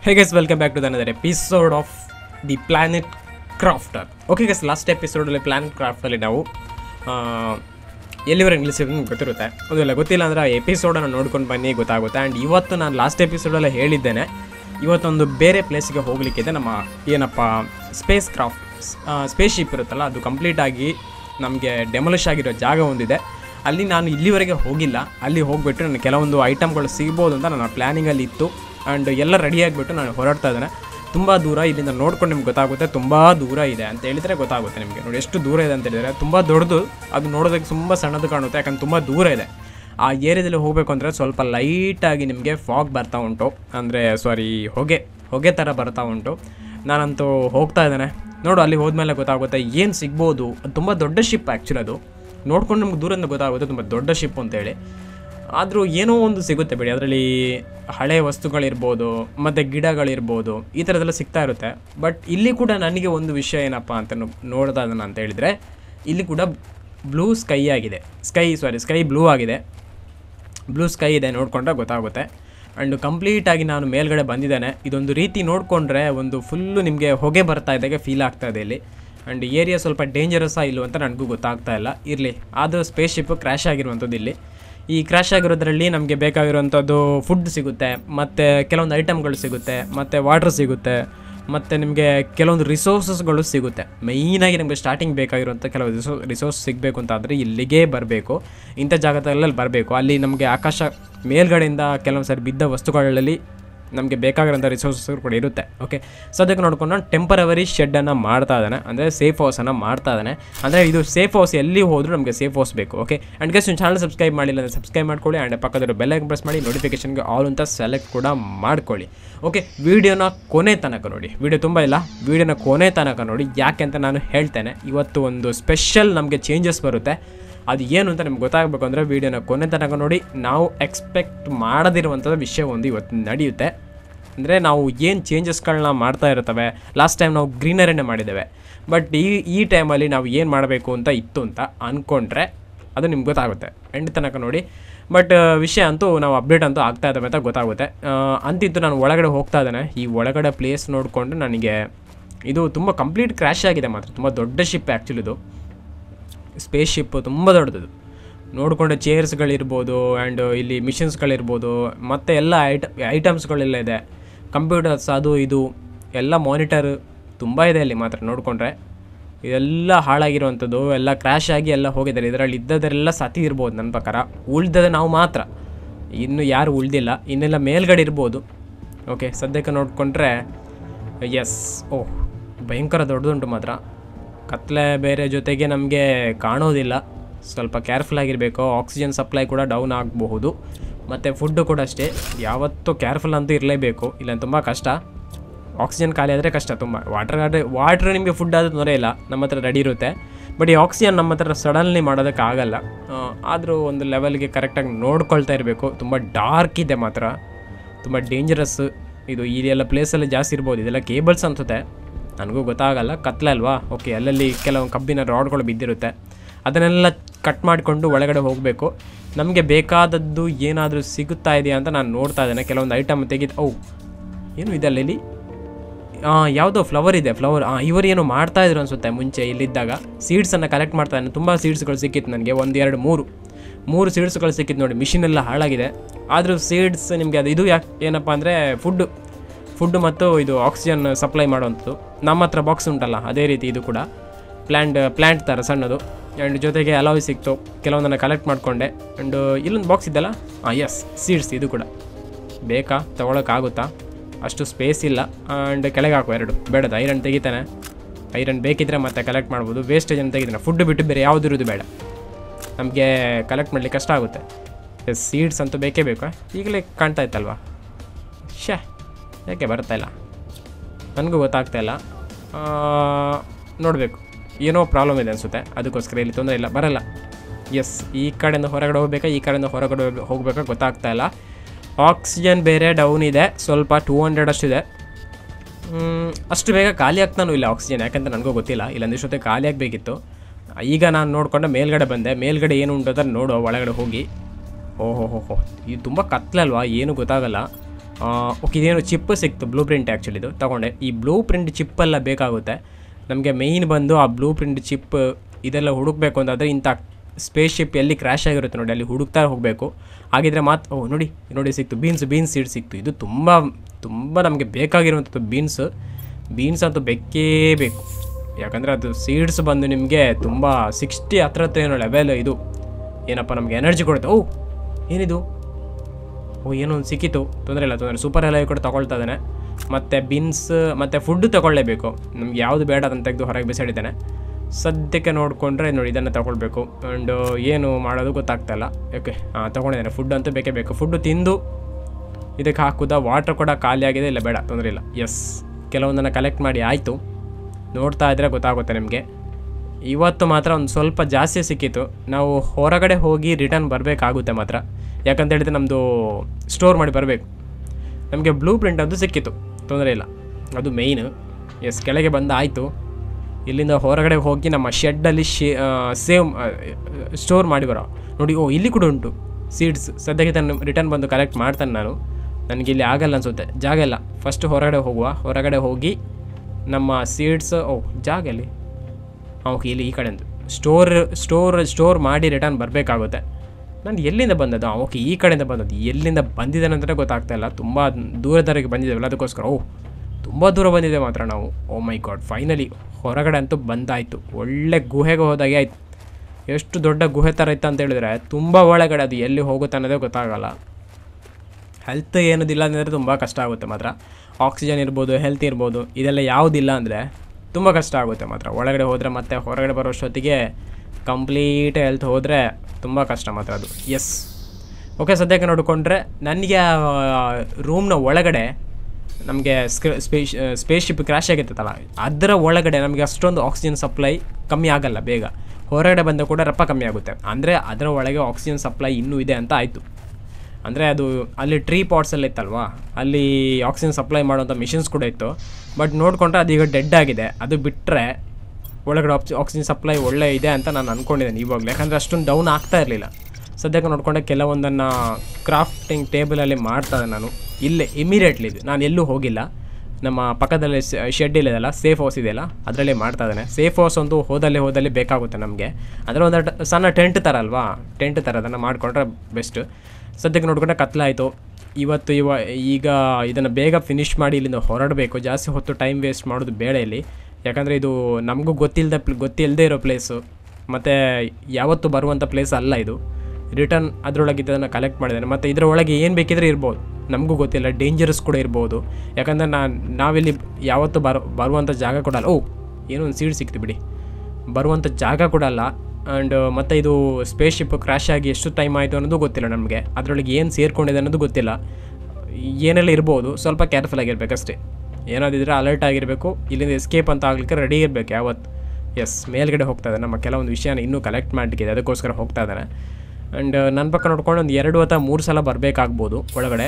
hey guys welcome back to another episode of the planet crafter okay guys last ಎಪಿಸೋಡಲ್ಲಿ planet ಕ್ರಾಫ್ಟಲ್ಲಿ ನಾವು ಆ, ಎಲ್ಲಿವರೆಗೆ ನಿಲ್ಲಿಸಿದ್ರು ನಿಮ್ಗೆ ಗೊತ್ತಿರುತ್ತೆ ಅದೆಲ್ಲ ಗೊತ್ತಿಲ್ಲ ಅಂದರೆ ಆ ಎಪಿಸೋಡನ್ನು ನೋಡ್ಕೊಂಡು ಬನ್ನಿ ಗೊತ್ತಾಗುತ್ತೆ ಆ್ಯಂಡ್ ಇವತ್ತು ನಾನು ಲಾಸ್ಟ್ ಎಪಿಸೋಡಲ್ಲಿ ಹೇಳಿದ್ದೇನೆ ಇವತ್ತೊಂದು ಬೇರೆ ಪ್ಲೇಸಿಗೆ ಹೋಗಲಿಕ್ಕಿದೆ ನಮ್ಮ ಏನಪ್ಪ ಸ್ಪೇಸ್ ಕ್ರಾಫ್ಟ್ ಸ್ಪೇಸ್ ಶಿಪ್ ಇರುತ್ತಲ್ಲ ಅದು ಕಂಪ್ಲೀಟಾಗಿ ನಮಗೆ ಡೆಮೊಲಿಷ್ ಆಗಿರೋ ಜಾಗ ಒಂದಿದೆ ಅಲ್ಲಿ ನಾನು ಇಲ್ಲಿವರೆಗೆ ಹೋಗಿಲ್ಲ ಅಲ್ಲಿ ಹೋಗ್ಬಿಟ್ಟು ನನಗೆ ಕೆಲವೊಂದು ಐಟಮ್ಗಳು ಸಿಗ್ಬೋದು ಅಂತ ನನ್ನ ಪ್ಲ್ಯಾನಿಂಗಲ್ಲಿ ಇತ್ತು ಆ್ಯಂಡ್ ಎಲ್ಲ ರೆಡಿ ಆಗಿಬಿಟ್ಟು ನಾನು ಹೊರಡ್ತಾ ಇದ್ದೇನೆ ತುಂಬ ದೂರ ಇಲ್ಲಿಂದ ನೋಡ್ಕೊಂಡು ನಿಮ್ಗೆ ಗೊತ್ತಾಗುತ್ತೆ ತುಂಬ ದೂರ ಇದೆ ಅಂತ ಹೇಳಿದರೆ ಗೊತ್ತಾಗುತ್ತೆ ನಿಮಗೆ ನೋಡಿ ಎಷ್ಟು ದೂರ ಇದೆ ಅಂತ ಹೇಳಿದರೆ ತುಂಬ ದೊಡ್ಡದು ಅದು ನೋಡೋದಕ್ಕೆ ತುಂಬ ಸಣ್ಣದು ಕಾಣುತ್ತೆ ಯಾಕಂದ್ರೆ ತುಂಬ ದೂರ ಇದೆ ಆ ಏರಿಯಾದಲ್ಲಿ ಹೋಗಬೇಕು ಅಂದರೆ ಸ್ವಲ್ಪ ಲೈಟಾಗಿ ನಿಮಗೆ ಫಾಗ್ ಬರ್ತಾ ಉಂಟು ಅಂದರೆ ಸಾರಿ ಹೊಗೆ ಹೊಗೆ ಥರ ಬರ್ತಾ ಉಂಟು ನಾನಂತೂ ಹೋಗ್ತಾ ಇದ್ದೇನೆ ನೋಡು ಅಲ್ಲಿ ಹೋದ್ಮೇಲೆ ಗೊತ್ತಾಗುತ್ತೆ ಏನು ಸಿಗ್ಬೋದು ಅದು ತುಂಬ ದೊಡ್ಡ ಶಿಪ್ ಆ್ಯಕ್ಚುಲಿ ಅದು ನೋಡ್ಕೊಂಡು ನಮ್ಗೆ ದೂರದಿಂದ ಗೊತ್ತಾಗುತ್ತೆ ತುಂಬ ದೊಡ್ಡ ಶಿಪ್ ಅಂತೇಳಿ ಆದರೂ ಏನೋ ಒಂದು ಸಿಗುತ್ತೆ ಬಿಡಿ ಅದರಲ್ಲಿ ಹಳೆ ವಸ್ತುಗಳಿರ್ಬೋದು ಮತ್ತು ಗಿಡಗಳಿರ್ಬೋದು ಈ ಥರದ್ದೆಲ್ಲ ಸಿಗ್ತಾ ಇರುತ್ತೆ ಬಟ್ ಇಲ್ಲಿ ಕೂಡ ನನಗೆ ಒಂದು ವಿಷಯ ಏನಪ್ಪ ಅಂತ ನೋ- ನೋಡ್ತಾ ಇದ್ದಾನೆ ಅಂತ ಹೇಳಿದರೆ ಇಲ್ಲಿ ಕೂಡ ಬ್ಲೂ ಸ್ಕೈ ಆಗಿದೆ ಸ್ಕೈ ಸಾರಿ ಸ್ಕೈ ಬ್ಲೂ ಆಗಿದೆ ಬ್ಲೂ ಸ್ಕೈ ಇದೆ ನೋಡಿಕೊಂಡ್ರೆ ಗೊತ್ತಾಗುತ್ತೆ ಆ್ಯಂಡ್ ಕಂಪ್ಲೀಟಾಗಿ ನಾನು ಮೇಲ್ಗಡೆ ಬಂದಿದ್ದೇನೆ ಇದೊಂದು ರೀತಿ ನೋಡಿಕೊಂಡ್ರೆ ಒಂದು ಫುಲ್ಲು ನಿಮಗೆ ಹೊಗೆ ಬರ್ತಾ ಇದ್ದಾಗೆ ಫೀಲ್ ಆಗ್ತಾ ಇದೆ ಇಲ್ಲಿ ಆ್ಯಂಡ್ ಏರಿಯಾ ಸ್ವಲ್ಪ ಡೇಂಜರಸ್ಸಾ ಇಲ್ವ ಅಂತ ನನಗೂ ಗೊತ್ತಾಗ್ತಾ ಇಲ್ಲ ಇರಲಿ ಅದು ಸ್ಪೇಸ್ ಶಿಪ್ ಕ್ರ್ಯಾಶ್ ಆಗಿರುವಂಥದ್ದು ಇಲ್ಲಿ ಈ ಕ್ರ್ಯಾಶ್ ಆಗಿರೋದ್ರಲ್ಲಿ ನಮಗೆ ಬೇಕಾಗಿರುವಂಥದ್ದು ಫುಡ್ ಸಿಗುತ್ತೆ ಮತ್ತು ಕೆಲವೊಂದು ಐಟಮ್ಗಳು ಸಿಗುತ್ತೆ ಮತ್ತು ವಾಟರ್ ಸಿಗುತ್ತೆ ಮತ್ತು ನಿಮಗೆ ಕೆಲವೊಂದು ರಿಸೋರ್ಸಸ್ಗಳು ಸಿಗುತ್ತೆ ಮೈನಾಗಿ ನಮಗೆ ಸ್ಟಾರ್ಟಿಂಗ್ ಬೇಕಾಗಿರುವಂಥ ಕೆಲವು ರಿಸೋ ರಿಸೋರ್ಸ್ ಸಿಗಬೇಕು ಅಂತಾದರೆ ಇಲ್ಲಿಗೆ ಬರಬೇಕು ಇಂಥ ಜಾಗದಲ್ಲೆಲ್ಲ ಬರಬೇಕು ಅಲ್ಲಿ ನಮಗೆ ಆಕಾಶ ಮೇಲ್ಗಡೆಯಿಂದ ಕೆಲವೊಂದು ಸಾರಿ ಬಿದ್ದ ವಸ್ತುಗಳಲ್ಲಿ ನಮಗೆ ಬೇಕಾಗಿರೋಂಥ ರಿಸೋರ್ಸಸ್ ಕೂಡ ಇರುತ್ತೆ ಓಕೆ ಸೊ ಅದಕ್ಕೆ ನೋಡ್ಕೊಂಡು ನಾನು ಟೆಂಪರವರಿ ಶೆಡ್ಡನ್ನು ಮಾಡ್ತಾ ಇದ್ದಾನೆ ಅಂದರೆ ಸೇಫ್ ಹೌಸನ್ನು ಮಾಡ್ತಾ ಇದ್ದಾನೆ ಅಂದರೆ ಇದು ಸೇಫ್ ಹೌಸ್ ಎಲ್ಲಿ ಹೋದರೂ ನಮಗೆ ಸೇಫ್ ಹೌಸ್ ಬೇಕು okay and guys channel subscribe ಮಾಡಿಲ್ಲ ಅಂದರೆ ಸಬ್ಸ್ಕ್ರೈಬ್ ಮಾಡ್ಕೊಳ್ಳಿ ಆ್ಯಂಡ್ ಪಕ್ಕದಲ್ಲಿ ಬೆಲ್ಲೈಕನ್ ಪ್ರೆಸ್ ಮಾಡಿ ನೋಟಿಫಿಕೇಷನ್ಗೆ ಆಲ್ ಅಂತ ಸೆಲೆಕ್ಟ್ ಕೂಡ ಮಾಡ್ಕೊಳ್ಳಿ ಓಕೆ ವಿಡಿಯೋನ ಕೊನೆ ತನಕ ನೋಡಿ ವಿಡಿಯೋ ತುಂಬ ಇಲ್ಲ ವಿಡಿಯೋನ ಕೊನೆ ತನಕ ನೋಡಿ ಯಾಕೆ ಅಂತ ನಾನು ಹೇಳ್ತೇನೆ ಇವತ್ತು ಒಂದು ಸ್ಪೆಷಲ್ ನಮಗೆ ಚೇಂಜಸ್ ಬರುತ್ತೆ ಅದು ಏನು ಅಂತ ನಿಮ್ಗೆ ಗೊತ್ತಾಗಬೇಕು ಅಂದರೆ ವೀಡಿಯೋನ ಕೊನೆ ತನಕ ನೋಡಿ ನಾವು ಎಕ್ಸ್ಪೆಕ್ಟ್ ಮಾಡದಿರುವಂಥದ್ದು ವಿಷಯ ಒಂದು ಇವತ್ತು ನಡೆಯುತ್ತೆ ಅಂದರೆ ನಾವು ಏನು ಚೇಂಜಸ್ಗಳನ್ನ ಮಾಡ್ತಾ ಇರ್ತವೆ ಲಾಸ್ಟ್ ಟೈಮ್ ನಾವು ಗ್ರೀನರಿನೇ ಮಾಡಿದ್ದೇವೆ ಬಟ್ ಈ ಈ ಟೈಮಲ್ಲಿ ನಾವು ಏನು ಮಾಡಬೇಕು ಅಂತ ಇತ್ತು ಅಂತ ಅಂದ್ಕೊಂಡ್ರೆ ಅದು ನಿಮ್ಗೆ ಗೊತ್ತಾಗುತ್ತೆ ಎಂಡ್ ತನಕ ನೋಡಿ ಬಟ್ ವಿಷಯ ಅಂತೂ ನಾವು ಅಪ್ಡೇಟ್ ಅಂತೂ ಆಗ್ತಾ ಇದ್ದಾವೆ ಅಂತ ಗೊತ್ತಾಗುತ್ತೆ ಆ, ಅಂತಿತ್ತು ನಾನು ಒಳಗಡೆ ಹೋಗ್ತಾ ಇದ್ದೇನೆ ಈ ಒಳಗಡೆ ಪ್ಲೇಸ್ ನೋಡಿಕೊಂಡು ನನಗೆ ಇದು ತುಂಬ ಕಂಪ್ಲೀಟ್ ಕ್ರ್ಯಾಶ್ ಆಗಿದೆ ಮಾತ್ರ ತುಂಬ ದೊಡ್ಡ ಶಿಪ್ ಆ್ಯಕ್ಚುಲಿ ಇದು ಸ್ಪೇಸ್ ಶಿಪ್ಪು ತುಂಬ ದೊಡ್ಡದು ನೋಡಿಕೊಂಡೆ ಚೇರ್ಸ್ಗಳಿರ್ಬೋದು ಆ್ಯಂಡ್ ಇಲ್ಲಿ ಮಿಷನ್ಸ್ಗಳಿರ್ಬೋದು ಮತ್ತು ಎಲ್ಲ ಐಟ ಐಟಮ್ಸ್ಗಳೆಲ್ಲ ಇದೆ ಕಂಪ್ಯೂಟರ್ಸ್ ಅದು ಇದು ಎಲ್ಲ ಮಾನಿಟರ್ ತುಂಬ ಇದೆ ಇಲ್ಲಿ ಮಾತ್ರ ನೋಡಿಕೊಂಡ್ರೆ ಇದೆಲ್ಲ ಹಾಳಾಗಿರುವಂಥದ್ದು ಎಲ್ಲ ಕ್ರ್ಯಾಶ್ ಆಗಿ ಎಲ್ಲ ಹೋಗಿದ್ದಾರೆ ಇದರಲ್ಲಿ ಇದ್ದದೆಲ್ಲ ಸತಿ ಇರ್ಬೋದು ನನ್ನ ಪ್ರಕಾರ ಉಳ್ದದೆ ನಾವು ಮಾತ್ರ ಇನ್ನು ಯಾರು ಉಳ್ದಿಲ್ಲ ಇನ್ನೆಲ್ಲ ಮೇಲ್ಗಡೆ ಇರ್ಬೋದು ಓಕೆ ಸದ್ಯಕ್ಕೆ ನೋಡಿಕೊಂಡ್ರೆ ಎಸ್ ಓಹ್ ಭಯಂಕರ ದೊಡ್ಡದುಂಟು ಮಾತ್ರ ಕತ್ಲೆ ಬೇರೆ ಜೊತೆಗೆ ನಮಗೆ ಕಾಣೋದಿಲ್ಲ ಸ್ವಲ್ಪ ಕೇರ್ಫುಲ್ ಆಗಿರಬೇಕು ಆಕ್ಸಿಜನ್ ಸಪ್ಲೈ ಕೂಡ ಡೌನ್ ಆಗಬಹುದು ಮತ್ತು ಫುಡ್ಡು ಕೂಡ ಅಷ್ಟೇ ಯಾವತ್ತೂ ಕೇರ್ಫುಲ್ ಅಂತೂ ಇರಲೇಬೇಕು ಇಲ್ಲ ತುಂಬ ಕಷ್ಟ ಆಕ್ಸಿಜನ್ ಖಾಲಿ ಆದರೆ ಕಷ್ಟ ತುಂಬ ವಾಟರ್ ಆದರೆ ವಾಟ್ರ್ ನಿಮಗೆ ಫುಡ್ ಆದರೂ ತೊಂದರೆ ಇಲ್ಲ ನಮ್ಮ ಹತ್ರ ರೆಡಿ ಇರುತ್ತೆ ಬಟ್ ಈ ಆಕ್ಸಿಜನ್ ನಮ್ಮ ಹತ್ರ ಸಡನ್ಲಿ ಮಾಡೋದಕ್ಕಾಗಲ್ಲ ಆದರೂ ಒಂದು ಲೆವೆಲ್ಗೆ ಕರೆಕ್ಟಾಗಿ ನೋಡ್ಕೊಳ್ತಾ ಇರಬೇಕು ತುಂಬ ಡಾರ್ಕ್ ಇದೆ ಮಾತ್ರ ತುಂಬ ಡೇಂಜರಸ್ ಇದು ಈ ಎಲ್ಲ ಪ್ಲೇಸಲ್ಲಿ ಜಾಸ್ತಿ ಇರ್ಬೋದು ಇದೆಲ್ಲ ಕೇಬಲ್ಸ್ ಅನ್ಸುತ್ತೆ ನನಗೂ ಗೊತ್ತಾಗಲ್ಲ ಕತ್ಲೆ ಅಲ್ವಾ ಓಕೆ ಅಲ್ಲಲ್ಲಿ ಕೆಲವು ಕಬ್ಬಿನ ರಾಡ್ಗಳು ಬಿದ್ದಿರುತ್ತೆ ಅದನ್ನೆಲ್ಲ ಕಟ್ ಮಾಡಿಕೊಂಡು ಒಳಗಡೆ ಹೋಗಬೇಕು ನಮಗೆ ಬೇಕಾದದ್ದು ಏನಾದರೂ ಸಿಗುತ್ತಾ ಇದೆಯಾ ಅಂತ ನಾನು ನೋಡ್ತಾ ಇದ್ದೇನೆ ಕೆಲವೊಂದು ಐಟಮ್ ತೆಗೆದು ಓ ಏನು ಇದೆ ಅಲ್ಲಿ ಯಾವುದೋ ಫ್ಲವರ್ ಇದೆ ಫ್ಲವರ್ ಇವರು ಏನೋ ಮಾಡ್ತಾ ಇದ್ರು ಅನಿಸುತ್ತೆ ಮುಂಚೆ ಇಲ್ಲಿದ್ದಾಗ ಸೀಡ್ಸನ್ನು ಕಲೆಕ್ಟ್ ಮಾಡ್ತಾ ಇದ್ದಾನೆ ತುಂಬ ಸೀಡ್ಸ್ಗಳು ಸಿಕ್ಕಿತ್ತು ನನಗೆ ಒಂದು ಎರಡು ಮೂರು ಮೂರು ಸೀಡ್ಸ್ಗಳು ಸಿಕ್ಕಿತ್ತು ನೋಡಿ ಮಿಷಿನ್ ಎಲ್ಲ ಹಾಳಾಗಿದೆ ಆದರೂ ಸೀಡ್ಸ್ ನಿಮಗೆ ಅದು ಇದು ಯಾಕೆ ಏನಪ್ಪ ಅಂದರೆ ಫುಡ್ಡು ಫುಡ್ ಮತ್ತು ಇದು ಆಕ್ಸಿಜನ್ ಸಪ್ಲೈ ಮಾಡುವಂಥದ್ದು ನಮ್ಮ ಹತ್ರ ಬಾಕ್ಸ್ ಉಂಟಲ್ಲ ಅದೇ ರೀತಿ ಇದು ಕೂಡ ಪ್ಲ್ಯಾಂಟ್ ಪ್ಲ್ಯಾಂಟ್ ಥರ ಸಣ್ಣದು ಆ್ಯಂಡ್ ಜೊತೆಗೆ ಅಲಾವ್ ಸಿಕ್ತು ಕೆಲವೊಂದನ್ನು ಕಲೆಕ್ಟ್ ಮಾಡಿಕೊಂಡೆ ಆ್ಯಂಡ್ ಇಲ್ಲೊಂದು ಬಾಕ್ಸ್ ಇದೆಯಲ್ಲ ಹಾಂ ಎಸ್ ಸೀಡ್ಸ್ ಇದು ಕೂಡ ಬೇಕಾ ತೊಗೊಳಕ್ಕಾಗುತ್ತಾ ಅಷ್ಟು ಸ್ಪೇಸ್ ಇಲ್ಲ ಆ್ಯಂಡ್ ಕೆಳಗೆ ಹಾಕುವ ಎರಡು ಬೇಡದ ಐರನ್ ತೆಗಿತಾನೆ ಐರನ್ ಬೇಕಿದ್ರೆ ಮತ್ತೆ ಕಲೆಕ್ಟ್ ಮಾಡ್ಬೋದು ವೇಸ್ಟೇಜನ್ನು ತೆಗಿತಾನೆ ಫುಡ್ ಬಿಟ್ಟು ಬೇರೆ ಯಾವುದು ಇರೋದು ಬೇಡ ನಮಗೆ ಕಲೆಕ್ಟ್ ಮಾಡಲಿಕ್ಕೆ ಕಷ್ಟ ಆಗುತ್ತೆ ಎಸ್ ಸೀಡ್ಸ್ ಅಂತೂ ಬೇಕೇ ಬೇಕು ಈಗಲೇ ಕಾಣ್ತಾ ಇತ್ತಲ್ವಾ ಶೇ ಯಾಕೆ ಬರ್ತಾ ಇಲ್ಲ ನನಗೂ ಗೊತ್ತಾಗ್ತಾ ಇಲ್ಲ ನೋಡಬೇಕು ಏನೋ ಪ್ರಾಬ್ಲಮ್ ಇದೆ ಅನಿಸುತ್ತೆ ಅದಕ್ಕೋಸ್ಕರ ಇಲ್ಲಿ ತೊಂದರೆ ಇಲ್ಲ ಬರಲ್ಲ ಎಸ್ ಈ ಕಡೆಯಿಂದ ಹೊರಗಡೆ ಹೋಗ್ಬೇಕಾ ಈ ಕಡೆಯಿಂದ ಹೊರಗಡೆ ಹೋಗ್- ಹೋಗ್ಬೇಕಾ ಗೊತ್ತಾಗ್ತಾ ಇಲ್ಲ ಆಕ್ಸಿಜನ್ ಬೇರೆ ಡೌನ್ ಇದೆ ಸ್ವಲ್ಪ ಟೂ ಹಂಡ್ರೆಡ್ ಅಷ್ಟಿದೆ ಮ್, ಅಷ್ಟು ಬೇಗ ಖಾಲಿ ಆಗ್ತಾನೂ ಇಲ್ಲ ಆಕ್ಸಿಜನ್ ಯಾಕಂತ ನನಗೂ ಗೊತ್ತಿಲ್ಲ ಇಲ್ಲಂದ್ರೆ ಜೊತೆ ಖಾಲಿ ಆಗಬೇಕಿತ್ತು ಈಗ ನಾನು ನೋಡಿಕೊಂಡೆ ಮೇಲ್ಗಡೆ ಬಂದೆ ಮೇಲ್ಗಡೆ ಏನು ಉಂಟು ಅಂತ ನೋಡು ಒಳಗಡೆ ಹೋಗಿ ಓಹೋ ಹೋ ಹೋ ಇದು ತುಂಬ ಕತ್ಲಲ್ವಾ ಏನೂ ಗೊತ್ತಾಗಲ್ಲ ಓಕೆ ಇದೇನು ಚಿಪ್ ಸಿಕ್ತು ಬ್ಲೂ ಪ್ರಿಂಟ್ ಆ್ಯಕ್ಚುಲಿ ಇದು ತೊಗೊಂಡೆ ಈ ಬ್ಲೂ ಪ್ರಿಂಟ್ ಚಿಪ್ಪೆಲ್ಲ ಬೇಕಾಗುತ್ತೆ ನಮಗೆ ಮೇಯ್ನ್ ಬಂದು ಆ ಬ್ಲೂ ಪ್ರಿಂಟ್ ಚಿಪ್ ಇದೆಲ್ಲ ಹುಡುಕಬೇಕು ಅಂತಂದರೆ ಇಂಥ ಸ್ಪೇಸ್ ಶಿಪ್ ಎಲ್ಲಿ ಕ್ರ್ಯಾಶ್ ಆಗಿರುತ್ತೆ ನೋಡಿ ಅಲ್ಲಿ ಹುಡುಕ್ತಾ ಹೋಗಬೇಕು ಹಾಗಿದ್ರೆ ಮಾತು ಓ ನೋಡಿ ನೋಡಿ ಸಿಕ್ತು ಬೀನ್ಸ್ ಬೀನ್ಸ್ ಸೀಡ್ ಸಿಕ್ತು ಇದು ತುಂಬ ತುಂಬ ನಮಗೆ ಬೇಕಾಗಿರುವಂಥದ್ದು ಬೀನ್ಸ್ ಬೀನ್ಸ್ ಅಂತೂ ಬೇಕೇ ಬೇಕು ಯಾಕಂದರೆ ಅದು ಸೀಡ್ಸ್ ಬಂದು ನಿಮಗೆ ತುಂಬ ಸಿಕ್ಸ್ಟಿ ಹತ್ರ ಹತ್ರ ಏನೋ ಲೆವೆಲ್ ಇದು ಏನಪ್ಪ ನಮಗೆ ಎನರ್ಜಿ ಕೊಡುತ್ತೆ ಓ ಏನಿದು ಓ ಏನೋ ಒಂದು ಸಿಕ್ಕಿತು ತೊಂದರೆ ಇಲ್ಲ ತೊಂದರೆ ಸೂಪರ್ ಎಲ್ಲ ಕೂಡ ತೊಗೊಳ್ತಾ ಇದ್ದಾನೆ ಮತ್ತು ಬೀನ್ಸ್ ಮತ್ತು ಫುಡ್ಡು ತೊಗೊಳ್ಳೇಬೇಕು ನಮ್ಗೆ ಯಾವುದು ಬೇಡ ಅದನ್ನು ತೆಗೆದು ಹೊರಗೆ ಬಿಸಾಡಿದ್ದಾನೆ ಸದ್ಯಕ್ಕೆ ನೋಡಿಕೊಂಡ್ರೆ ನೋಡಿ ಇದನ್ನು ತೊಗೊಳ್ಬೇಕು ಆ್ಯಂಡ್ ಏನು ಮಾಡೋದು ಗೊತ್ತಾಗ್ತಾ ಇಲ್ಲ ಓಕೆ ಹಾಂ ತೊಗೊಂಡಿದ್ದಾನೆ ಫುಡ್ ಅಂತೂ ಬೇಕೇ ಬೇಕು ಫುಡ್ಡು ತಿಂದು ಇದಕ್ಕೆ ಹಾಕುದಾ ವಾಟರ್ ಕೂಡ ಖಾಲಿ ಆಗಿದೆ ಇಲ್ಲ ಬೇಡ ತೊಂದರೆ ಇಲ್ಲ ಎಸ್ ಕೆಲವೊಂದನ್ನು ಕಲೆಕ್ಟ್ ಮಾಡಿ ಆಯಿತು ನೋಡ್ತಾ ಇದ್ದರೆ ಗೊತ್ತಾಗುತ್ತೆ ನಿಮಗೆ ಇವತ್ತು ಮಾತ್ರ ಒಂದು ಸ್ವಲ್ಪ ಜಾಸ್ತಿ ಸಿಕ್ಕಿತ್ತು ನಾವು ಹೊರಗಡೆ ಹೋಗಿ ರಿಟರ್ನ್ ಬರಬೇಕಾಗುತ್ತೆ ಮಾತ್ರ ಯಾಕಂತ ಹೇಳಿದ್ರೆ ನಮ್ಮದು ಸ್ಟೋರ್ ಮಾಡಿ ಬರಬೇಕು ನಮಗೆ ಬ್ಲೂ ಪ್ರಿಂಟ್ ಅದು ಸಿಕ್ಕಿತ್ತು ತೊಂದರೆ ಇಲ್ಲ ಅದು ಮೇಯ್ನ್ ಎಸ್ ಕೆಳಗೆ ಬಂದು ಆಯಿತು ಇಲ್ಲಿಂದ ಹೊರಗಡೆ ಹೋಗಿ ನಮ್ಮ ಶೆಡ್ಡಲ್ಲಿ ಶೇ ಸೇವ್ ಸ್ಟೋರ್ ಮಾಡಿ ಬರೋ ನೋಡಿ ಓ ಇಲ್ಲಿ ಕೂಡ ಉಂಟು ಸೀಡ್ಸ್ ಸದ್ಯಕ್ಕೆ ತಾನು ರಿಟರ್ನ್ ಬಂದು ಕಲೆಕ್ಟ್ ಮಾಡ್ತಾನೆ ನಾನು ನನಗೆ ಇಲ್ಲಿ ಆಗಲ್ಲ ಅನಿಸುತ್ತೆ ಜಾಗ ಇಲ್ಲ ಫಸ್ಟ್ ಹೊರಗಡೆ ಹೋಗುವ ಹೊರಗಡೆ ಹೋಗಿ ನಮ್ಮ ಸೀಡ್ಸ್ ಓ ಜಾಗ ಎಲ್ಲಿ ಹಾಂ ಓಕೆ ಇಲ್ಲಿ ಈ ಕಡೆಂದು ಸ್ಟೋರ್ ಸ್ಟೋರ್ ಸ್ಟೋರ್ ಮಾಡಿ ರಿಟರ್ನ್ ಬರಬೇಕಾಗುತ್ತೆ ನಾನು ಎಲ್ಲಿಂದ ಬಂದದ್ದು ಹಾಂ ಓಕೆ ಈ ಕಡೆಯಿಂದ ಬಂದದ್ದು ಎಲ್ಲಿಂದ ಬಂದಿದ್ದಾನೆ ಅಂತಲೇ ಗೊತ್ತಾಗ್ತಾ ಇಲ್ಲ ತುಂಬ ದೂರದವರೆಗೆ ಬಂದಿದ್ದೇವಲ್ಲ ಅದಕ್ಕೋಸ್ಕರ ಓ ತುಂಬ ದೂರ ಬಂದಿದೆ ಮಾತ್ರ ನಾವು ಓ ಮೈ ಗಾಡ್ ಫೈನಲಿ ಹೊರಗಡೆ ಅಂತೂ ಬಂದಾಯಿತು ಒಳ್ಳೆ ಗುಹೆಗೆ ಹೋದಾಗೆ ಆಯ್ತು ಎಷ್ಟು ದೊಡ್ಡ ಗುಹೆ ಥರ ಇತ್ತು ಅಂತ ಹೇಳಿದ್ರೆ ತುಂಬ ಒಳಗಡೆ ಅದು ಎಲ್ಲಿ ಹೋಗುತ್ತೆ ಅನ್ನೋದೇ ಗೊತ್ತಾಗಲ್ಲ ಹೆಲ್ತ್ ಏನದಿಲ್ಲ ಅಂದರೆ ತುಂಬ ಕಷ್ಟ ಆಗುತ್ತೆ ಮಾತ್ರ ಆಕ್ಸಿಜನ್ ಇರ್ಬೋದು ಹೆಲ್ತ್ ಇರ್ಬೋದು ಇದೆಲ್ಲ ಯಾವುದಿಲ್ಲ ಅಂದರೆ ತುಂಬ ಕಷ್ಟ ಆಗುತ್ತೆ ಮಾತ್ರ ಒಳಗಡೆ ಹೋದರೆ ಮತ್ತೆ ಹೊರಗಡೆ ಬರೋಷ್ಟೊತ್ತಿಗೆ ಕಂಪ್ಲೀಟ್ ಹೆಲ್ತ್ ಹೋದರೆ ತುಂಬ ಕಷ್ಟ ಮಾತ್ರ ಅದು ಎಸ್ ಓಕೆ ಸದ್ಯಕ್ಕೆ ನೋಡಿಕೊಂಡ್ರೆ ನನಗೆ ರೂಮ್ನ ಒಳಗಡೆ ನಮಗೆ ಸ್ಪೇಸ್ ಸ್ಪೇಸ್ ಶಿಪ್ ಕ್ರ್ಯಾಶ್ ಆಗಿರ್ತೈತಲ್ಲ ಅದರ ಒಳಗಡೆ ನಮಗೆ ಅಷ್ಟೊಂದು ಆಕ್ಸಿಜನ್ ಸಪ್ಲೈ ಕಮ್ಮಿ ಆಗಲ್ಲ ಬೇಗ ಹೊರಗಡೆ ಬಂದ ಕೂಡ ರಪ್ಪ ಕಮ್ಮಿ ಆಗುತ್ತೆ ಅಂದರೆ ಅದರ ಒಳಗೆ ಆಕ್ಸಿಜನ್ ಸಪ್ಲೈ ಇನ್ನೂ ಇದೆ ಅಂತ ಆಯಿತು ಅಂದರೆ ಅದು ಅಲ್ಲಿ ಟ್ರೀ ಪಾಟ್ಸಲ್ಲಿ ಇತ್ತಲ್ವಾ ಅಲ್ಲಿ ಆಕ್ಸಿಜನ್ ಸಪ್ಲೈ ಮಾಡೋಂಥ ಮಿಷಿನ್ಸ್ ಕೂಡ ಇತ್ತು ಬಟ್ ನೋಡಿಕೊಂಡ್ರೆ ಅದೀಗ ಡೆಡ್ ಆಗಿದೆ ಅದು ಬಿಟ್ಟರೆ ಒಳಗಡೆ ಆಕ್ಸಿ ಆಕ್ಸಿಜನ್ ಸಪ್ಲೈ ಒಳ್ಳೆ ಇದೆ ಅಂತ ನಾನು ಅಂದ್ಕೊಂಡಿದ್ದೇನೆ ಇವಾಗಲೇ ಯಾಕಂದರೆ ಅಷ್ಟೊಂದು ಡೌನ್ ಆಗ್ತಾ ಇರಲಿಲ್ಲ ಸದ್ಯಕ್ಕೆ ನೋಡಿಕೊಂಡೆ ಕೆಲವೊಂದನ್ನು ಕ್ರಾಫ್ಟಿಂಗ್ ಟೇಬಲಲ್ಲಿ ಮಾಡ್ತಾರೆ ನಾನು ಇಲ್ಲೇ ಇಮಿಡಿಯೇಟ್ಲಿ ಇದು ನಾನು ಎಲ್ಲೂ ಹೋಗಿಲ್ಲ ನಮ್ಮ ಪಕ್ಕದಲ್ಲಿ ಶೆಡ್ ಇಲ್ಲದಲ್ಲ ಸೇಫ್ ಹೌಸ್ ಇದೆಯಲ್ಲ ಅದರಲ್ಲೇ ಮಾಡ್ತಾ ಇದ್ದಾನೆ ಸೇಫ್ ಹೌಸ್ ಒಂದು ಹೋದಲ್ಲಿ ಹೋದಲ್ಲಿ ಬೇಕಾಗುತ್ತೆ ನಮಗೆ ಅದರ ಒಂದು ಟ- ಸಣ್ಣ ಟೆಂಟ್ ಥರ ಅಲ್ವಾ ಟೆಂಟ್ ಥರ ಅದನ್ನು ಮಾಡಿಕೊಂಡ್ರೆ ಬೆಸ್ಟ್ ಸದ್ಯಕ್ಕೆ ನೋಡ್ಕೊಂಡ್ರೆ ಕತ್ಲಾಯಿತು ಇವತ್ತು ಇವ ಈಗ ಇದನ್ನು ಬೇಗ ಫಿನಿಷ್ ಮಾಡಿ ಇಲ್ಲಿಂದ ಹೊರಡಬೇಕು ಜಾಸ್ತಿ ಹೊತ್ತು ಟೈಮ್ ವೇಸ್ಟ್ ಮಾಡೋದು ಬೇಡ ಇಲ್ಲಿ ಯಾಕಂದರೆ ಇದು ನಮಗೂ ಗೊತ್ತಿಲ್ಲದ ಪ್ಲ ಗೊತ್ತಿಲ್ಲದೆ ಇರೋ ಪ್ಲೇಸು ಮತ್ತು ಯಾವತ್ತು ಬರುವಂಥ ಪ್ಲೇಸ್ ಅಲ್ಲ ಇದು ರಿಟರ್ನ್ ಅದರೊಳಗೆ ಇದನ್ನು ಕಲೆಕ್ಟ್ ಮಾಡಿದ್ದೇನೆ ಮತ್ತು ಇದರ ಒಳಗೆ ಏನು ಬೇಕಿದ್ರೆ ಇರ್ಬೋದು ನಮಗೂ ಗೊತ್ತಿಲ್ಲ ಡೇಂಜರಸ್ ಕೂಡ ಇರ್ಬೋದು ಯಾಕಂದರೆ ನಾನು ನಾವಿಲ್ಲಿ ಯಾವತ್ತೂ ಬರೋ ಬರುವಂಥ ಜಾಗ ಕೂಡ ಅಲ್ಲ ಓ ಏನೋ ಒಂದು ಸೀಡ್ ಸಿಕ್ತು ಬಿಡಿ ಬರುವಂಥ ಜಾಗ ಕೂಡ ಅಲ್ಲ ಆ್ಯಂಡ್ ಮತ್ತು ಇದು ಸ್ಪೇಸ್ ಶಿಪ್ ಕ್ರ್ಯಾಶ್ ಆಗಿ ಎಷ್ಟು ಟೈಮ್ ಆಯಿತು ಅನ್ನೋದು ಗೊತ್ತಿಲ್ಲ ನಮಗೆ ಅದರೊಳಗೆ ಏನು ಸೇರ್ಕೊಂಡಿದೆ ಅನ್ನೋದು ಗೊತ್ತಿಲ್ಲ ಏನೆಲ್ಲ ಇರ್ಬೋದು ಸ್ವಲ್ಪ ಕೇರ್ಫುಲ್ ಆಗಿರ್ಬೇಕಷ್ಟೇ ಏನಾದಿದ್ರೆ ಅಲರ್ಟ್ ಆಗಿರಬೇಕು ಇಲ್ಲಿಂದ ಎಸ್ಕೇಪ್ ಅಂತ ಆಗ್ಲಿಕ್ಕೆ ರೆಡಿ ಇರಬೇಕು ಯಾವತ್ತು ಎಸ್ ಮೇಲ್ಗಡೆ ಹೋಗ್ತಾ ಇದ್ದಾನೆ ನಮ್ಮ ಕೆಲವೊಂದು ವಿಷಯನ ಇನ್ನೂ ಕಲೆಕ್ಟ್ ಮಾಡಲಿಕ್ಕಿದೆ ಅದಕ್ಕೋಸ್ಕರ ಹೋಗ್ತಾ ಇದ್ದಾನೆ ಆ್ಯಂಡ್ ನನ್ನ ಪಕ್ಕ ನೋಡ್ಕೊಂಡು ಒಂದು ಎರಡು ಅಥವಾ ಮೂರು ಸಲ ಬರಬೇಕಾಗ್ಬೋದು ಒಳಗಡೆ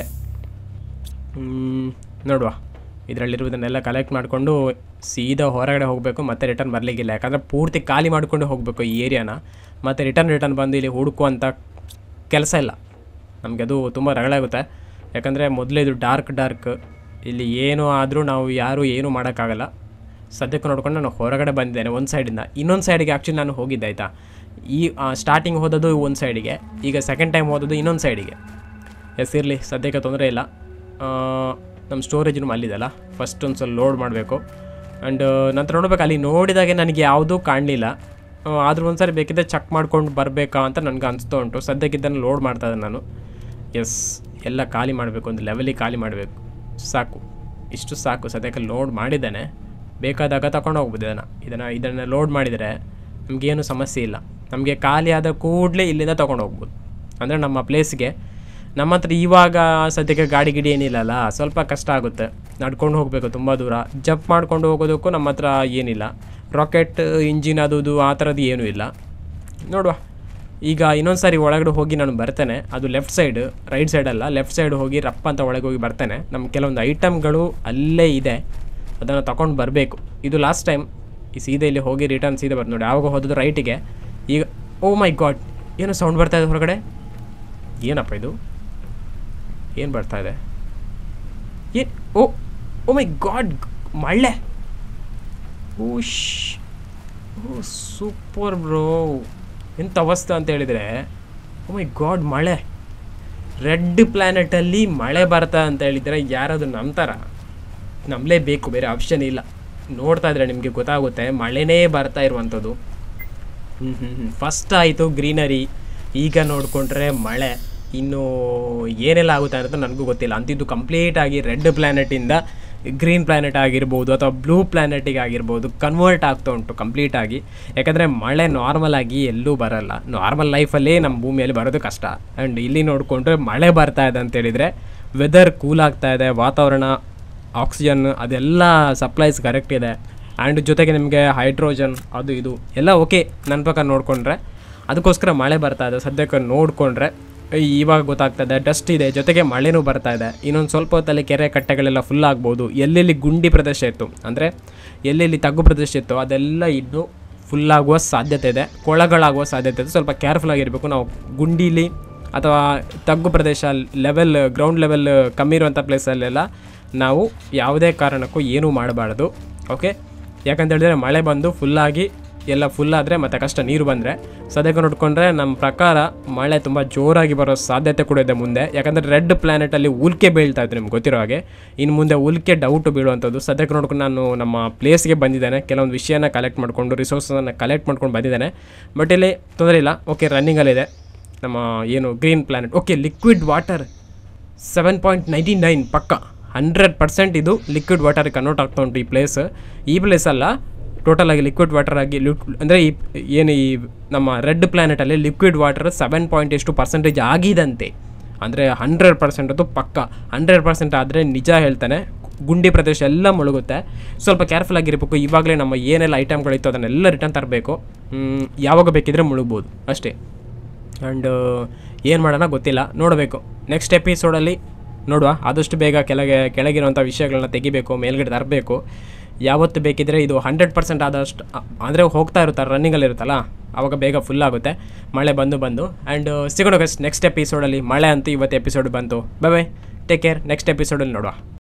ಹ್ಮ್, ನೋಡುವ ಇದರಲ್ಲಿರುವುದನ್ನೆಲ್ಲ ಕಲೆಕ್ಟ್ ಮಾಡಿಕೊಂಡು ಸೀದಾ ಹೊರಗಡೆ ಹೋಗಬೇಕು ಮತ್ತೆ ರಿಟರ್ನ್ ಬರಲಿಕ್ಕಿಲ್ಲ ಯಾಕಂದರೆ ಪೂರ್ತಿ ಖಾಲಿ ಮಾಡಿಕೊಂಡು ಹೋಗಬೇಕು ಈ ಏರಿಯಾನ ಮತ್ತು ರಿಟರ್ನ್ ರಿಟರ್ನ್ ಬಂದು ಇಲ್ಲಿ ಹುಡುಕುವಂಥ ಕೆಲಸ ಇಲ್ಲ ನಮಗೆ ಅದು ತುಂಬ ರಗಳಾಗುತ್ತೆ ಯಾಕಂದರೆ ಮೊದಲೇ ಇದು ಡಾರ್ಕ್ ಡಾರ್ಕ್ ಇಲ್ಲಿ ಏನು ಆದರೂ ನಾವು ಯಾರೂ ಏನೂ ಮಾಡೋಕ್ಕಾಗಲ್ಲ ಸದ್ಯಕ್ಕೆ ನೋಡ್ಕೊಂಡು ನಾನು ಹೊರಗಡೆ ಬಂದಿದ್ದೇನೆ ಒಂದು ಸೈಡಿಂದ ಇನ್ನೊಂದು ಸೈಡಿಗೆ ಆ್ಯಕ್ಚುಲಿ ನಾನು ಹೋಗಿದ್ದೆ ಆಯಿತಾ ಈ ಸ್ಟಾರ್ಟಿಂಗ್ ಹೋದದ್ದು ಒಂದು ಸೈಡಿಗೆ ಈಗ ಸೆಕೆಂಡ್ ಟೈಮ್ ಹೋದದ್ದು ಇನ್ನೊಂದು ಸೈಡಿಗೆ ಎಸ್ ಇರಲಿ ಸದ್ಯಕ್ಕೆ ತೊಂದರೆ ಇಲ್ಲ ಆ, ನಮ್ಮ ಸ್ಟೋರೇಜ್ ರೂಮ್ ಅಲ್ಲಿದೆಲ್ಲ ಫಸ್ಟ್ ಒಂದು ಸಲ ಲೋಡ್ ಮಾಡಬೇಕು ಆ್ಯಂಡ್ ನಂತರ ನೋಡ್ಬೇಕು ಅಲ್ಲಿ ನೋಡಿದಾಗೆ ನನಗೆ ಯಾವುದೂ ಕಾಣಲಿಲ್ಲ ಆದರೂ ಒಂದು ಸಾರಿ ಬೇಕಿದ್ದರೆ ಚೆಕ್ ಮಾಡ್ಕೊಂಡು ಬರಬೇಕಾ ಅಂತ ನನಗೆ ಅನಿಸ್ತಾ ಉಂಟು ಸದ್ಯಕ್ಕೆ ಇದನ್ನು ಲೋಡ್ ಮಾಡ್ತಾ ಇದ್ದೆ ನಾನು ಎಸ್ ಎಲ್ಲ ಖಾಲಿ ಮಾಡಬೇಕು ಒಂದು ಲೆವೆಲಿಗೆ ಖಾಲಿ ಮಾಡಬೇಕು ಸಾಕು ಇಷ್ಟು ಸಾಕು ಸದ್ಯಕ್ಕೆ ಲೋಡ್ ಮಾಡಿದ್ದಾನೆ ಬೇಕಾದಾಗ ತಗೊಂಡು ಹೋಗ್ಬೋದು ಇದನ್ನು ಇದನ್ನು ಇದನ್ನು ಲೋಡ್ ಮಾಡಿದರೆ ನಮಗೇನು ಸಮಸ್ಯೆ ಇಲ್ಲ ನಮಗೆ ಖಾಲಿ ಆದ ಕೂಡಲೇ ಇಲ್ಲಿಂದ ತೊಗೊಂಡು ಹೋಗ್ಬೋದು ಅಂದರೆ ನಮ್ಮ ಪ್ಲೇಸ್ಗೆ ನಮ್ಮ ಹತ್ರ ಇವಾಗ ಸದ್ಯಕ್ಕೆ ಗಾಡಿ ಗಿಡಿ ಏನಿಲ್ಲಲ್ಲ ಸ್ವಲ್ಪ ಕಷ್ಟ ಆಗುತ್ತೆ ನಡ್ಕೊಂಡು ಹೋಗಬೇಕು ತುಂಬ ದೂರ ಜಂಪ್ ಮಾಡ್ಕೊಂಡು ಹೋಗೋದಕ್ಕೂ ನಮ್ಮ ಹತ್ರ ಏನಿಲ್ಲ ರಾಕೆಟ್ ಇಂಜಿನ್ ಅದು ಇದು ಆ ಥರದ್ದು ಏನೂ ಇಲ್ಲ ನೋಡುವ ಈಗ ಇನ್ನೊಂದು ಸಾರಿ ಒಳಗಡೆ ಹೋಗಿ ನಾನು ಬರ್ತೇನೆ ಅದು ಲೆಫ್ಟ್ ಸೈಡ್ ರೈಟ್ ಸೈಡ್ ಅಲ್ಲ ಲೆಫ್ಟ್ ಸೈಡ್ ಹೋಗಿ ರಪ್ಪ ಅಂತ ಒಳಗೆ ಹೋಗಿ ಬರ್ತೇನೆ ನಮ್ಮ ಕೆಲವೊಂದು ಐಟಮ್ಗಳು ಅಲ್ಲೇ ಇದೆ ಅದನ್ನು ತಗೊಂಡು ಬರಬೇಕು ಇದು ಲಾಸ್ಟ್ ಟೈಮ್ ಈ ಸೀದಾ ಇಲ್ಲಿ ಹೋಗಿ ರಿಟರ್ನ್ ಸೀದಾ ಬರ್ತು ನೋಡಿ ಆವಾಗ ಹೋದದ್ದು ರೈಟಿಗೆ ಈಗ ಓ ಮೈ ಗಾಡ್ ಏನು ಸೌಂಡ್ ಬರ್ತಾ ಇದೆ ಹೊರಗಡೆ ಏನಪ್ಪ ಇದು ಏನು ಬರ್ತಾ ಇದೆ ಏ ಓ ಓ ಮೈ ಗಾಡ್ ಮಳೆ ಓಶ್ ಓ ಸೂಪರ್ ಬ್ರೋ ಎಂಥ ಅವಸ್ಥೆ ಅಂತ ಹೇಳಿದರೆ ಓ ಮೈ ಗಾಡ್ ಮಳೆ ರೆಡ್ ಪ್ಲ್ಯಾನೆಟಲ್ಲಿ ಮಳೆ ಬರ್ತಾ ಅಂತ ಹೇಳಿದರೆ ಯಾರಾದರೂ ನಂಬ್ತಾರ ನಂಬಲೇಬೇಕು ಬೇರೆ ಆಪ್ಷನ್ ಇಲ್ಲ ನೋಡ್ತಾ ಇದ್ರೆ ನಿಮಗೆ ಗೊತ್ತಾಗುತ್ತೆ ಮಳೆನೇ ಬರ್ತಾ ಇರುವಂಥದ್ದು ಹ್ಞೂ ಹ್ಞೂ ಹ್ಞೂ ಫಸ್ಟ್ ಆಯಿತು ಗ್ರೀನರಿ ಈಗ ನೋಡಿಕೊಂಡ್ರೆ ಮಳೆ ಇನ್ನು ಏನೆಲ್ಲ ಆಗುತ್ತೆ ಅನ್ನೋದು ನನಗೂ ಗೊತ್ತಿಲ್ಲ ಅಂತಿದ್ದು ಕಂಪ್ಲೀಟಾಗಿ ರೆಡ್ ಪ್ಲ್ಯಾನೆಟಿಂದ ಗ್ರೀನ್ ಪ್ಲ್ಯಾನೆಟ್ ಆಗಿರ್ಬೋದು ಅಥವಾ ಬ್ಲೂ ಪ್ಲ್ಯಾನೆಟಿಗೆ ಆಗಿರ್ಬೋದು ಕನ್ವರ್ಟ್ ಆಗ್ತಾ ಉಂಟು ಕಂಪ್ಲೀಟಾಗಿ ಯಾಕಂದರೆ ಮಳೆ ನಾರ್ಮಲ್ ಆಗಿ ಎಲ್ಲೂ ಬರಲ್ಲ ನಾರ್ಮಲ್ ಲೈಫಲ್ಲೇ ನಮ್ಮ ಭೂಮಿಯಲ್ಲಿ ಬರೋದು ಕಷ್ಟ ಆ್ಯಂಡ್ ಇಲ್ಲಿ ನೋಡಿಕೊಂಡ್ರೆ ಮಳೆ ಬರ್ತಾ ಇದೆ ಅಂತೇಳಿದರೆ ವೆದರ್ ಕೂಲ್ ಆಗ್ತಾ ಇದೆ ವಾತಾವರಣ ಆಕ್ಸಿಜನ್ ಅದೆಲ್ಲ ಸಪ್ಲೈಸ್ ಕರೆಕ್ಟ್ ಇದೆ ಆ್ಯಂಡ್ ಜೊತೆಗೆ ನಿಮಗೆ ಹೈಡ್ರೋಜನ್ ಅದು ಇದು ಎಲ್ಲ ಓಕೆ ನನ್ನ ಪ್ರಕಾರ ನೋಡಿಕೊಂಡ್ರೆ ಅದಕ್ಕೋಸ್ಕರ ಮಳೆ ಬರ್ತಾ ಇದೆ ಸದ್ಯಕ್ಕೆ ನೋಡಿಕೊಂಡ್ರೆ ಇವಾಗ ಗೊತ್ತಾಗ್ತದೆ ಡಸ್ಟ್ ಇದೆ ಜೊತೆಗೆ ಮಳೆನೂ ಬರ್ತಾ ಇದೆ ಇನ್ನೊಂದು ಸ್ವಲ್ಪ ಹೊತ್ತಲ್ಲಿ ಕೆರೆ ಕಟ್ಟೆಗಳೆಲ್ಲ ಫುಲ್ ಆಗ್ಬೋದು ಎಲ್ಲೆಲ್ಲಿ ಗುಂಡಿ ಪ್ರದೇಶ ಇತ್ತು ಅಂದರೆ ಎಲ್ಲೆಲ್ಲಿ ತಗ್ಗು ಪ್ರದೇಶ ಇತ್ತು ಅದೆಲ್ಲ ಇನ್ನೂ ಫುಲ್ ಆಗುವ ಸಾಧ್ಯತೆ ಇದೆ ಕೊಳಗಳಾಗುವ ಸಾಧ್ಯತೆ ಇದೆ ಸ್ವಲ್ಪ ಕೇರ್ಫುಲ್ ಆಗಿರಬೇಕು ನಾವು ಗುಂಡೀಲಿ ಅಥವಾ ತಗ್ಗು ಪ್ರದೇಶ ಲೆವೆಲ್ ಗ್ರೌಂಡ್ ಲೆವೆಲ್ ಕಮ್ಮಿ ಇರುವಂಥ ಪ್ಲೇಸಲ್ಲೆಲ್ಲ ನಾವು ಯಾವುದೇ ಕಾರಣಕ್ಕೂ ಏನೂ ಮಾಡಬಾರ್ದು ಓಕೆ ಯಾಕಂತ ಹೇಳಿದ್ರೆ ಮಳೆ ಬಂದು ಫುಲ್ಲಾಗಿ ಎಲ್ಲ ಫುಲ್ ಆದರೆ ಮತ್ತು ಕಷ್ಟ ನೀರು ಬಂದರೆ ಸದ್ಯಕ್ಕೆ ನೋಡಿಕೊಂಡ್ರೆ ನಮ್ಮ ಪ್ರಕಾರ ಮಳೆ ತುಂಬ ಜೋರಾಗಿ ಬರೋ ಸಾಧ್ಯತೆ ಕೂಡ ಇದೆ ಮುಂದೆ ಯಾಕಂದರೆ ರೆಡ್ ಪ್ಲ್ಯಾನೆಟಲ್ಲಿ ಉಲ್ಕೆ ಬೀಳ್ತಾ ಇತ್ತು ನಿಮ್ಗೆ ಗೊತ್ತಿರೋ ಹಾಗೆ ಇನ್ನು ಮುಂದೆ ಉಲ್ಕೆ ಡೌಟ್ ಬೀಳುವಂಥದ್ದು ಸದ್ಯಕ್ಕೆ ನೋಡ್ಕೊಂಡು ನಾನು ನಮ್ಮ ಪ್ಲೇಸ್ಗೆ ಬಂದಿದ್ದೇನೆ ಕೆಲವೊಂದು ವಿಷಯನ ಕಲೆಕ್ಟ್ ಮಾಡಿಕೊಂಡು ರಿಸೋರ್ಸನ್ನು ಕಲೆಕ್ಟ್ ಮಾಡ್ಕೊಂಡು ಬಂದಿದ್ದೇನೆ ಬಟ್ ಇಲ್ಲಿ ತೊಂದರೆ ಇಲ್ಲ ಓಕೆ ರನ್ನಿಂಗಲ್ಲಿದೆ ನಮ್ಮ ಏನು green planet okay liquid water seven point ninety nine ಪಕ್ಕ ಹಂಡ್ರೆಡ್ ಪರ್ಸೆಂಟ್ ಇದು ಲಿಕ್ವಿಡ್ ವಾಟರ್ ಕನ್ವರ್ಟ್ ಆಗ್ತಾ ಉಂಟು ಈ ಪ್ಲೇಸ್ ಈ ಪ್ಲೇಸ್ ಅಲ್ಲ ಟೋಟಲ್ ಆಗಿ ಲಿಕ್ವಿಡ್ ವಾಟರ್ ಆಗಿ ಅಂದರೆ ಈ ಏನು ಈ ನಮ್ಮ ರೆಡ್ ಪ್ಲ್ಯಾನೆಟಲ್ಲಿ ಲಿಕ್ವಿಡ್ ವಾಟರ್ ಸೆವೆನ್ ಪಾಯಿಂಟ್ ಎಷ್ಟು ಪರ್ಸೆಂಟೇಜ್ ಆಗಿದಂತೆ ಅಂದರೆ ಹಂಡ್ರೆಡ್ ಪರ್ಸೆಂಟ್ ಅದು ಪಕ್ಕ ಹಂಡ್ರೆಡ್ ಪರ್ಸೆಂಟ್ ಆದರೆ ನಿಜ ಹೇಳ್ತಾನೆ ಗುಂಡಿ ಪ್ರದೇಶ ಎಲ್ಲ ಮುಳುಗುತ್ತೆ ಸ್ವಲ್ಪ ಕೇರ್ಫುಲ್ ಆಗಿರಬೇಕು ಇವಾಗಲೇ ನಮ್ಮ ಏನೆಲ್ಲ ಐಟಮ್ಗಳಿತ್ತು ಅದನ್ನೆಲ್ಲ ರಿಟರ್ನ್ ತರಬೇಕು ಯಾವಾಗ ಬೇಕಿದ್ರೆ ಮುಳುಗ್ಬೋದು ಅಷ್ಟೇ ಆ್ಯಂಡ್ ಏನು ಮಾಡೋಣ ಗೊತ್ತಿಲ್ಲ ನೋಡಬೇಕು ನೆಕ್ಸ್ಟ್ ಎಪಿಸೋಡಲ್ಲಿ ನೋಡುವ ಆದಷ್ಟು ಬೇಗ ಕೆಳಗೆ ಕೆಳಗಿರುವಂಥ ವಿಷಯಗಳನ್ನ ತೆಗಿಬೇಕು ಮೇಲ್ಗಡೆ ತರಬೇಕು ಯಾವತ್ತು ಬೇಕಿದ್ರೆ ಇದು ಹಂಡ್ರೆಡ್ ಪರ್ಸೆಂಟ್ ಆದಷ್ಟು ಅಂದರೆ ಹೋಗ್ತಾ ಇರುತ್ತಾರೆ ರನ್ನಿಂಗಲ್ಲಿ ಇರುತ್ತಲ್ಲ ಆವಾಗ ಬೇಗ ಫುಲ್ ಆಗುತ್ತೆ ಮಳೆ ಬಂದು ಬಂದು ಆ್ಯಂಡ್ ಸಿಗೋಣ ನೆಕ್ಸ್ಟ್ ಎಪಿಸೋಡಲ್ಲಿ ಮಳೆ ಅಂತೂ ಇವತ್ತು ಎಪಿಸೋಡ್ ಬಂತು bye bye take care next ಎಪಿಸೋಡಲ್ಲಿ ನೋಡುವ